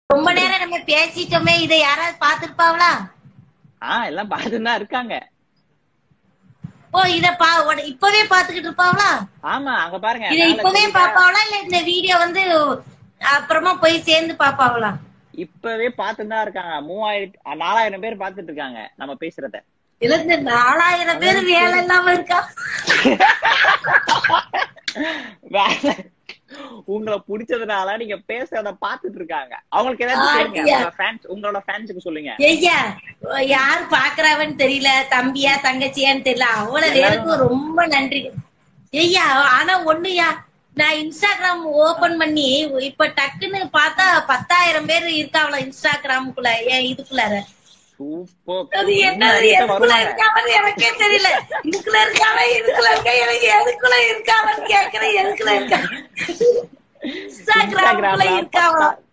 ரொம்ப நேரம் நம்ம பேசிட்டோமே இதை யாராவது பாத்துருப்பாங்களா ஆஹ் எல்லாம் பார்த்துன்னு தான் இருக்காங்க ஓ இத பா உட- இப்பவே பாத்துக்கிட்டு இருப்பாங்களா ஆமா அங்க பாருங்க இத மேல இப்பவே தெரியுதா? பாப்பாங்களா இல்ல இந்த வீடியோ வந்து அப்புறமா போய் சேர்ந்து பாப்பாங்களா இப்பவே பார்த்துன்னு தான் இருக்காங்க மூவாயிரத்தி நாலாயிரம் பேர் பார்த்துட்டு இருக்காங்க நம்ம பேசுறத இல்ல இந்த நாலாயிரம் பேர் வேலை இல்லாம இருக்கா வேற உங்களை பிடிச்சதுனால நீங்க பேசுறத பாத்துட்டு இருக்காங்க அவங்களுக்கு ஏதாச்சும் சொல்லுங்க ஆடியா. உங்க fans உங்களோட ஃபேன்ஸுக்கு சொல்லுங்க ஐயா யார் பாக்குறாவன்னு தெரியல தம்பியா தங்கச்சியான்னு தெரியல அவ்வளவு பேருக்கும் ரொம்ப நன்றி ஐயா ஆனா ஒண்ணுயா நான் இன்ஸ்டாகிராம் ஓபன் பண்ணி இப்ப டக்குன்னு பார்த்தா பத்தாயிரம் பேர் இருக்காவளா இன்ஸ்டாகிராமுக்குள்ள என் இதுக்குள்ளார சூப்பர் அது என்ன எதுக்குள்ள இருக்காவன்னு எனக்கே தெரியல இதுக்குள்ள இருக்காவ இதுக்குள்ள இருக்கா எனக்கு எதுக்குள்ள இருக்காவன்னு கேக்குறேன் எதுக்குள்ள இருக்கா இன்ஸ்டாகிராமுக்குள்ள இருக்காவா